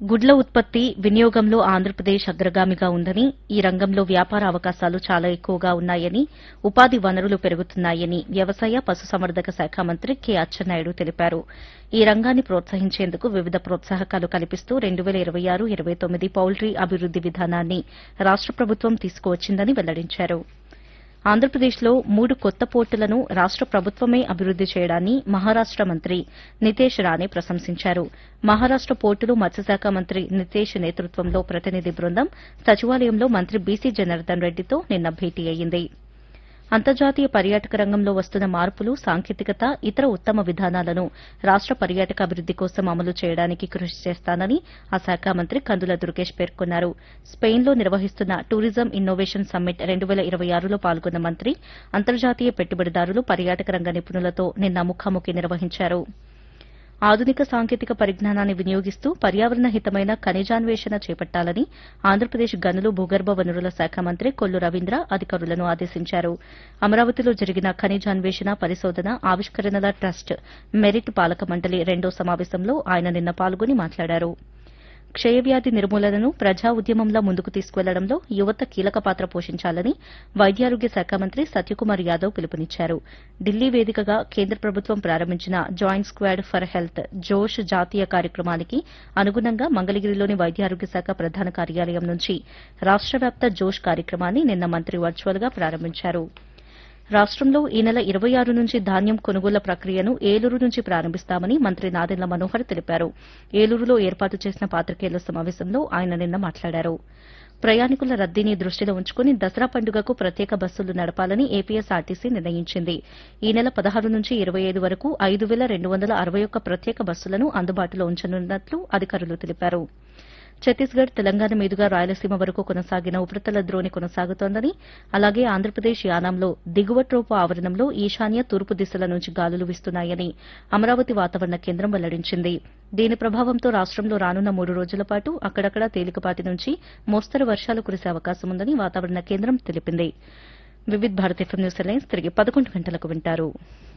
గుడ్ల ఉత్పత్తి వినియోగంలో ఆంధ్రప్రదేశ్ అగ్రగామిగా ఉందని ఈ రంగంలో వ్యాపార అవకాశాలు చాలా ఎక్కువగా ఉన్నాయని ఉపాధి వనరులు పెరుగుతున్నాయని వ్యవసాయ పశుసంవర్ధక శాఖ మంత్రి కె అచ్చెన్నాయుడు తెలిపారు ఈ రంగాన్ని ప్రోత్సహించేందుకు వివిధ ప్రోత్సాహకాలు కల్పిస్తూ రెండు వేల ఇరవై ఆరు ఇరవై తొమ్మిది పౌల్ట్రీ అభివృద్ది విధానాన్ని రాష్ట ప్రభుత్వం తీసుకువచ్చిందని వెల్లడించారు ఆంధ్రప్రదేశ్లో మూడు కొత్త పోర్టులను రాష్ట ప్రభుత్వమే అభివృద్ది చేయడాన్ని మహారాష్ట మంత్రి నితేష్ రాణే ప్రశంసించారు మహారాష్ట పోర్టులు మత్స్యశాఖ మంత్రి నితేష్ నేతృత్వంలో ప్రతినిధి బృందం సచివాలయంలో మంత్రి బీసీ జనార్దన్ రెడ్డితో నిన్న భేటీ అయ్యింది అంతర్జాతీయ పర్యాటక రంగంలో వస్తున్న మార్పులు సాంకేతికత ఇతర ఉత్తమ విధానాలను రాష్ట పర్యాటక అభివృద్ది కోసం అమలు చేయడానికి కృషి చేస్తానని ఆ శాఖ మంత్రి కందుల దుర్గేష్ పేర్కొన్నారు స్పెయిన్లో నిర్వహిస్తున్న టూరిజం ఇన్నోవేషన్ సమ్మిట్ రెండు వేల ఇరవై ఆరులో పాల్గొన్న మంత్రి అంతర్జాతీయ పెట్టుబడిదారులు పర్యాటక రంగ నిపుణులతో నిన్న ముఖాముఖి నిర్వహించారు ఆధునిక సాంకేతిక పరిజ్ఞానాన్ని వినియోగిస్తూ పర్యావరణ హితమైన ఖనిజాన్వేషణ చేపట్టాలని ఆంధ్రప్రదేశ్ గనులు భూగర్భ వనరుల శాఖ మంత్రి కొల్లు రవీంద్ర అధికారులను ఆదేశించారు అమరావతిలో జరిగిన ఖనిజాన్వేషణ పరిశోధన ఆవిష్కరణల ట్రస్ట్ మెరిట్ పాలక మండలి రెండో సమావేశంలో ఆయన నిన్న పాల్గొని మాట్లాడారు క్షయవ్యాధి నిర్మూలనను ప్రజా ఉద్యమంలా ముందుకు తీసుకువెళ్లడంలో యువత కీలక పాత్ర పోషించాలని వైద్యారోగ్య శాఖ మంత్రి సత్యకుమార్ యాదవ్ పిలుపునిచ్చారు ఢిల్లీ వేదికగా కేంద్ర ప్రభుత్వం ప్రారంభించిన జాయింట్ స్క్వాడ్ ఫర్ హెల్త్ జోష్ జాతీయ కార్యక్రమానికి అనుగుణంగా మంగళగిరిలోని వైద్యారోగ్య శాఖ ప్రధాన కార్యాలయం నుంచి రాష్ట వ్యాప్త జోష్ కార్యక్రమాన్ని నిన్న మంత్రి వర్చువల్ గా ప్రారంభించారు రాష్టంలో ఈ నెల ఇరవై ఆరు నుంచి ధాన్యం కొనుగోళ్ల ప్రక్రియను ఏలూరు నుంచి ప్రారంభిస్తామని మంత్రి నాదెండ్ల మనోహర్ తెలిపారు ఏలూరులో ఏర్పాటు చేసిన పాత్రికేయుల సమావేశంలో ఆయన నిన్న మాట్లాడారు ప్రయాణికుల రద్దీని దృష్టిలో ఉంచుకుని దసరా పండుగకు ప్రత్యేక బస్సులు నడపాలని ఏపీఎస్ఆర్టీసీ నిర్ణయించింది ఈ నెల పదహారు నుంచి ఇరవై ఐదు వరకు ఐదు వేల రెండు వందల అరవై ఒక్క ప్రత్యేక బస్సులను అందుబాటులో ఉంచనున్నట్లు అధికారులు తెలిపారు ఛత్తీస్గఢ్ తెలంగాణ మీదుగా రాయలసీమ వరకు కొనసాగిన ఉపరితల ద్రోణి కొనసాగుతోందని అలాగే ఆంధ్రప్రదేశ్ యానాంలో దిగువ ట్రోపు ఆవరణంలో ఈశాన్య తూర్పు దిశల నుంచి గాలులు వీస్తున్నాయని అమరావతి వాతావరణ కేంద్రం వెల్లడించింది దీని ప్రభావంతో రాష్టంలో రానున్న మూడు రోజుల పాటు అక్కడక్కడా తేలికపాటి నుంచి మోస్తరు వర్షాలు కురిసే అవకాశం ఉందని వాతావరణ కేంద్రం తెలిపింది Vividh Bharat FM news lines తిరిగి పదకొండు గంటలకు వింటారు